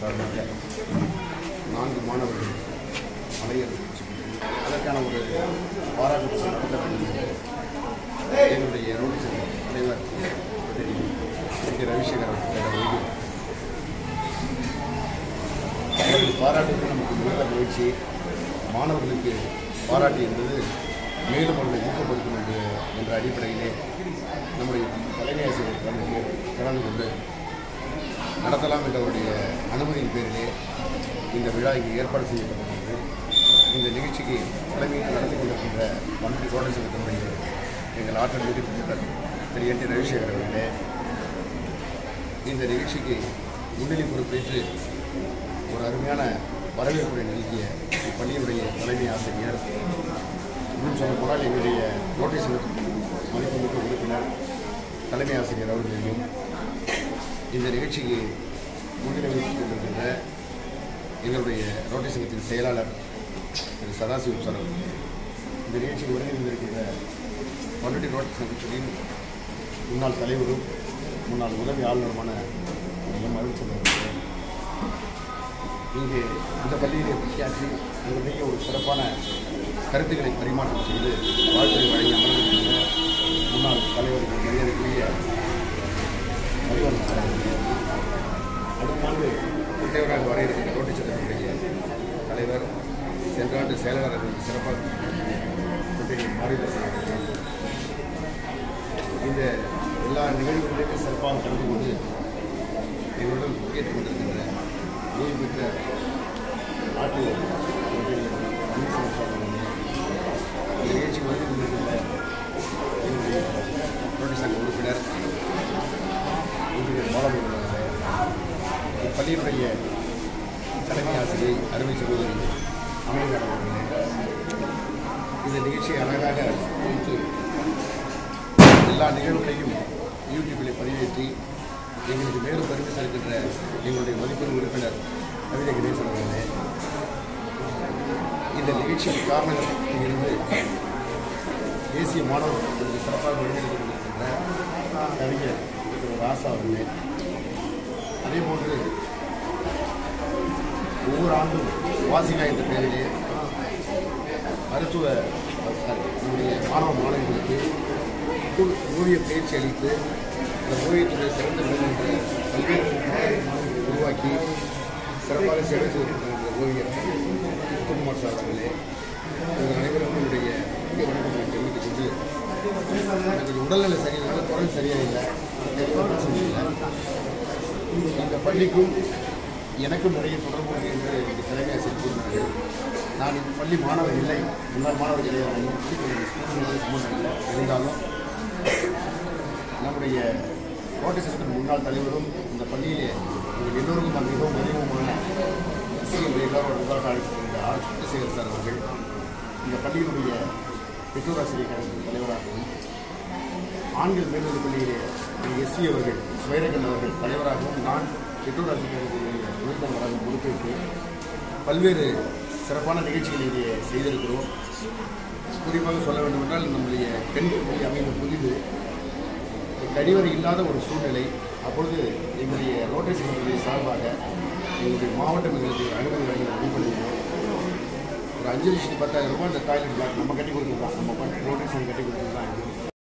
சார்பாக நான்கு மாணவர்கள் அலையர் அதற்கான ஒரு பாராட்டு விழா நடத்த வேண்டும் என்று என்னுடைய ரோடு தலைவர் திரு ரவிசேகர் அவர்கள் வைத்து அவர்கள் பாராட்டுக்கு நமக்கு மிகுந்த மகிழ்ச்சி மாணவர்களுக்கு பாராட்டு என்பது மேலும் அவர்களை ஊக்கப்படுத்தும் என்று என்ற அடிப்படையிலே நம்முடைய தலைமை ஆசிரியர் கலந்து கலந்து கொண்டு நடத்தலாம் என்றவருடைய அனுமதியின் பேரிலே இந்த விழா இங்கே ஏற்பாடு செய்யப்பட்டிருக்கிறது இந்த நிகழ்ச்சிக்கு தலைமையில் நடத்தி கொண்டிருக்கின்ற மந்திரி கோட்டை சங்கத்தினுடைய எங்கள் ஆற்றல் மிகு தலைவர் திரு என் டி ரவிசேகர் அவர்களே இந்த நிகழ்ச்சிக்கு முன்னிலை பொறுப்பேற்று ஒரு அருமையான வரவேற்புரை நல்கிய இப்பள்ளியினுடைய தலைமை ஆசிரியர் இன்னும் சொல்ல போனால் எங்களுடைய கோட்டை சங்கத்தின் மதிப்புமிக்க உறுப்பினர் தலைமை ஆசிரியர் அவர்களையும் இந்த நிகழ்ச்சிக்கு முன்னிலை வகித்துக் கொண்டிருக்கின்ற எங்களுடைய ரோட்டரி சங்கத்தின் செயலாளர் திரு சதாசிவம் சார் அவர்கள் இந்த நிகழ்ச்சிக்கு ஒருங்கிணைந்திருக்கின்ற பண்ருட்டி ரோட்டரி சங்கத்தின் முன்னாள் தலைவரும் முன்னாள் உதவி ஆளுநருமான எம் அருள்சந்திரன் அவர்களே இங்கே இந்த பள்ளியிலே பணியாற்றி உங்களுடைய ஒரு சிறப்பான கருத்துக்களை பரிமாற்றம் செய்து வாழ்த்துறை வழங்கி அமர்ந்திருக்கின்ற முன்னாள் தலைவர்கள் மரியாதைக்குரிய மதிவரன் சார் அவர்களே அடுத்த ஆண்டு குட்டையவராக வர இருக்கிற ரோட்டி சட்டத்தினுடைய தலைவர் சென்ற ஆண்டு செயலாளர் அவர்கள் சிறப்பாக குட்டையை மாறிவிட்டார் இந்த எல்லா நிகழ்வுகளிலுமே சிறப்பாக கலந்து கொண்டு எங்களுடன் பங்கேற்றுக் கொண்டிருக்கின்ற ஓய்வு பெற்ற நாட்டு பன்னீர்செல்வம் சார் அவர்களே, இந்த நிகழ்ச்சிக்கு வந்து கொண்டிருக்கின்ற என்னுடைய ரோட்டி சங்க உறுப்பினர் இன்ஜினியர் பாலமுருகன் அவர்களே இப்பள்ளியினுடைய தலைமை ஆசிரியை அருமை சகோதரி அமைதியாளர் அவர்களே இந்த நிகழ்ச்சியை அழகாக குறித்து எல்லா நிகழ்வுகளையும் யூடியூப்பில் பதிவேற்றி எங்களுக்கு மேலும் பெருமை சேர்க்கின்ற எங்களுடைய மதிப்பெண் உறுப்பினர் கவிதை கணேசன் அவர்களே இந்த நிகழ்ச்சிக்கு காரணங்கள் இருந்து தேசிய மாணவர் பள்ளிக்கு சிறப்பாக வழிநடத்தி கொண்டிருக்கின்ற கவிஞர் திரு ராசா அவர்களே அதே போன்று ஒவ்வொரு ஆண்டும் வாசிகா என்ற பெயரிலே மருத்துவ சாரி நம்முடைய மாணவ மாணவிகளுக்கு ஓ- ஓவிய பயிற்சி அளித்து அந்த ஓவியத்துறை சிறந்து விளங்குகின்ற பல்வேறு திட்டங்களை உருவாக்கி சிறப்பாக சேவை செய்திருக்கின்ற இந்த ஓவியர் முத்துக்குமார் சார் அவர்களே உங்கள் அனைவரும் என்னுடைய முக்கிய வணக்கங்களை தெரிவித்துக் கொண்டு எனக்கு கொஞ்சம் உடல்நிலை சரியில்லை குரல் சரியா இல்லை கேட்க சரியில்லை இந்த பள்ளிக்கும் எனக்கும் நிறைய தொடர்பு உண்டு என்று எனக்கு தலைமை ஆசிரியர் கூறினார்கள் நான் இந்த பள்ளி மாணவர் இல்லை முன்னாள் மாணவர் கிடையாது எனக்கு கொஞ்சம் சூழ்நிலை சம்பந்தம் இல்லை இருந்தாலும் நம்முடைய கோட்டை சட்டத்தின் முன்னாள் தலைவரும் இந்த பள்ளியிலே உங்கள் எல்லோருக்கும் நான் மிகவும் அறிமுகமான எஸ்சிஎம் எல்லாரோட உதாரணம் அழைத்திருக்கின்ற ஆர் சந்திரசேகர் சார் அவர்கள் இந்த பள்ளியினுடைய பெற்றோர் ஆசிரியர் கழகத்தின் தலைவராகவும் ஆண்கள் மேல்நிலைப் பள்ளியிலே எஸ்சி அவர்கள் சுவைரகன் அவர்கள் தலைவராகவும் நான் பெற்றோர் ஆசிரியர் கழகத்தினுடைய உறுப்பினராக பொறுப்பேற்று பல்வேறு சிறப்பான நிகழ்ச்சிகளை இங்கே செய்திருக்கிறோம் குறிப்பாக சொல்ல வேண்டுமென்றால் நம்முடைய பெண்கள் பள்ளி அமைந்த புதிது கழிவறை இல்லாத ஒரு சூழ்நிலை அப்பொழுது எங்களுடைய ரோட்டரி சங்கத்துடைய சார்பாக எங்களுடைய மாவட்டம் எங்களுக்கு அனுமதி வழங்கி அடிப்படையில் ஒரு அஞ்சு லட்சத்தி பத்தாயிரம் ரூபாய் இந்த டாய்லெட் பிளாக் நம்ம கட்டி கொடுத்துருக்கோம் நம்ம பண்ண ரோட்டரி சங்கம் கட்டி கொடுத்துருக்கோம்